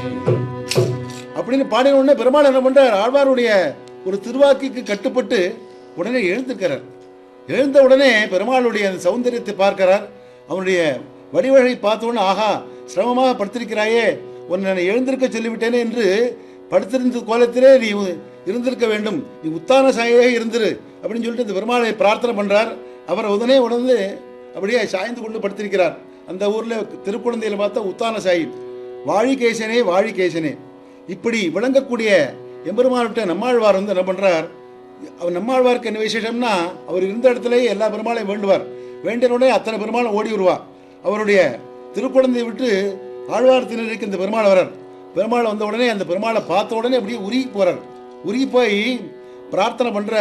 அப்படின்னு பாடின உடனே பெருமாள் என்ன பண்றார் ஆழ்வாருடைய ஒரு திருவாக்கிக்கு கட்டுப்பட்டு உடனே எழுந்திருக்கிறார் எழுந்த உடனே பெருமாளுடைய அந்த சௌந்தரியத்தை பார்க்கிறார் அவனுடைய வடிவழகை பார்த்த உடனே ஆஹா சிரமமாக படுத்திருக்கிறாயே உன்னை நான் எழுந்திருக்க சொல்லிவிட்டேனே என்று படுத்திருந்த கோலத்திலே நீ இருந்திருக்க வேண்டும் நீ உத்தான சாயே இருந்திரு அப்படின்னு சொல்லிட்டு இந்த பெருமாளை பிரார்த்தனை பண்றார் அவர் உடனே உணர்ந்து அப்படியே சாய்ந்து கொண்டு படுத்திருக்கிறார் அந்த ஊர்ல திருக்குழந்தையில பார்த்தா உத்தான சாயி வாழி கேசனே வாழி கேசனே இப்படி விளங்கக்கூடிய எம்பெருமான்கிட்ட நம்மாழ்வார் வந்து என்ன பண்றார் அவர் நம்மாழ்வாருக்கு என்ன விசேஷம்னா அவர் இருந்த இடத்துலயே எல்லா பெருமாளையும் வேண்டுவார் வேண்டிய உடனே அத்தனை பெருமாளும் ஓடி வருவார் அவருடைய திருக்குழந்தையை விட்டு ஆழ்வார் திருநெறிக்கு இந்த பெருமாள் வரார் பெருமாள் வந்த உடனே அந்த பெருமாளை பார்த்த உடனே அப்படியே உருகி போறார் உருகி போய் பிரார்த்தனை பண்ற